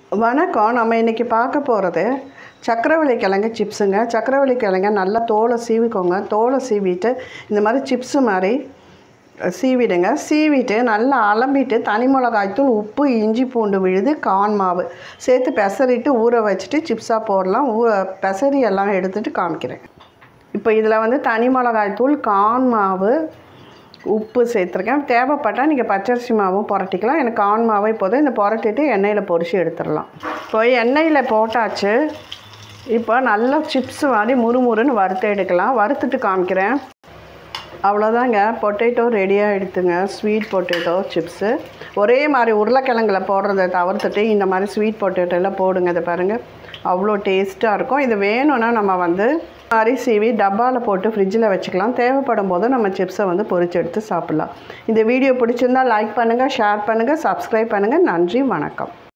வணக்கம் நம்ம இன்றைக்கி பார்க்க போகிறது சக்கரவள்ளி கிழங்கு சிப்ஸுங்க சக்கரவள்ளி கிழங்க நல்லா தோலை சீவிக்கோங்க தோலை சீவிட்டு இந்த மாதிரி சிப்ஸு மாதிரி சீவிடுங்க சீவிட்டு நல்லா அலம்பிட்டு தனி மிளகாய்த்தூள் உப்பு இஞ்சி பூண்டு விழுது கான் மாவு சேர்த்து பெசரிட்டு ஊற வச்சுட்டு சிப்ஸாக போடலாம் ஊ பெசரி எல்லாம் எடுத்துகிட்டு காமிக்கிறேன் இப்போ இதில் வந்து தனி மிளகாய்த்தூள் கான் மாவு உப்பு சேர்த்துருக்கேன் தேவைப்பட்டால் நீங்கள் பச்சரிசி மாவும் புரட்டிக்கலாம் எனக்கு ஆண் மாவை போதும் இந்த புரட்டிட்டு எண்ணெயில் பொரிச்சு எடுத்துடலாம் இப்போ எண்ணெயில் போட்டாச்சு இப்போ நல்லா சிப்ஸ் மாதிரி முறுமுறுன்னு வறுத்து எடுக்கலாம் வறுத்துட்டு காமிக்கிறேன் அவ்வளோதாங்க பொட்டேட்டோ ரெடியாக எடுத்துங்க ஸ்வீட் பொட்டேட்டோ சிப்ஸு ஒரே மாதிரி உருளைக்கிழங்குல போடுறத தவிர்த்துட்டு இந்த மாதிரி ஸ்வீட் பொட்டேட்டோலாம் போடுங்க இதை பாருங்கள் அவ்வளோ டேஸ்ட்டாக இருக்கும் இது வேணும்னா நம்ம வந்து மாதிரி சீவி டப்பாவில் போட்டு ஃப்ரிட்ஜில் வச்சுக்கலாம் தேவைப்படும் போது நம்ம சிப்ஸை வந்து பொரிச்சு எடுத்து சாப்பிட்லாம் இந்த வீடியோ பிடிச்சிருந்தா லைக் பண்ணுங்கள் ஷேர் பண்ணுங்கள் சப்ஸ்கிரைப் பண்ணுங்கள் நன்றி வணக்கம்